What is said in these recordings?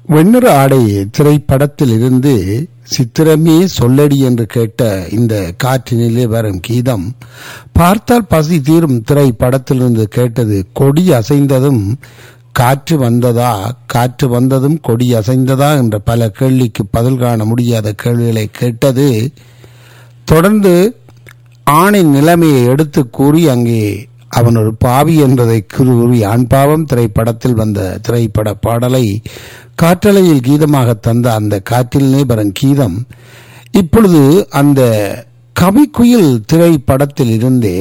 வெண்ணிற ஆடை திரைப்படத்தில் இருந்து சித்திரமே சொல்லடி என்று கேட்ட இந்த காற்றினிலே வரும் கீதம் பார்த்தால் பசி தீரும் திரைப்படத்திலிருந்து கேட்டது கொடி அசைந்ததும் காற்று வந்ததா காற்று வந்ததும் கொடி அசைந்ததா என்ற பல கேள்விக்கு பதில் காண முடியாத கேள்விகளை கேட்டது தொடர்ந்து ஆணின் நிலைமையை எடுத்து கூறி அங்கே அவன் ஒரு பாவி என்பதை கூறி ஆண் பாவம் திரைப்படத்தில் வந்த திரைப்பட பாடலை காற்றலையில் கீதமாக தந்த அந்த காற்றிலே வரும் கீதம் இப்பொழுது அந்த கவிக்குயில் திரைப்படத்தில் இருந்தே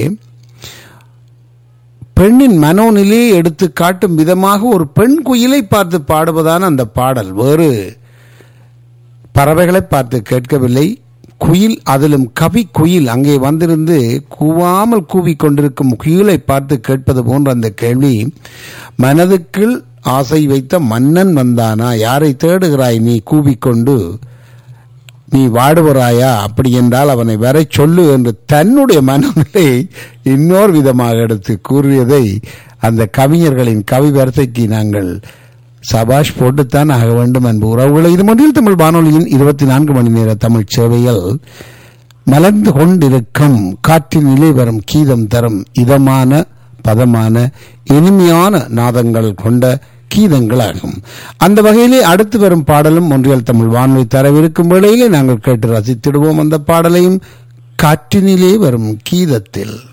பெண்ணின் மனோநிலையை எடுத்து காட்டும் விதமாக ஒரு பெண் குயிலை பார்த்து பாடுவதான அந்த பாடல் வேறு பறவைகளை பார்த்து கேட்கவில்லை குயில் அதிலும் கவி குயில் அங்கே வந்திருந்து கூவாமல் கூவிக் கொண்டிருக்கும் குயிலை பார்த்து கேட்பது போன்ற அந்த கேள்வி மனதுக்குள் ஆசை வைத்த மன்னன் வந்தானா யாரை தேடுகிறாய் நீ கூவிக்கொண்டு நீ வாடுவராயா அப்படி என்றால் அவனை வர சொல்லு என்று தன்னுடைய மனநிலை இன்னொரு விதமாக எடுத்து கூறியதை அந்த கவிஞர்களின் கவி வரிசைக்கு நாங்கள் சபாஷ் போட்டுத்தான் ஆக வேண்டும் என்பது உறவுகளை இது மொழியில் தமிழ் வானொலியின் இருபத்தி நான்கு மணி நேர தமிழ் சேவையில் மலர்ந்து கொண்டிருக்கும் காற்றின் நிலை வரும் கீதம் தரும் இதமான பதமான இனிமையான நாதங்கள் கொண்ட கீதங்களாகும் அந்த வகையிலே அடுத்து வரும் பாடலும் ஒன்றியல் தமிழ் வானொலி தரவிருக்கும் வேளையிலே நாங்கள் கேட்டு ரசித்திடுவோம் அந்த பாடலையும் காற்றினிலே வரும் கீதத்தில்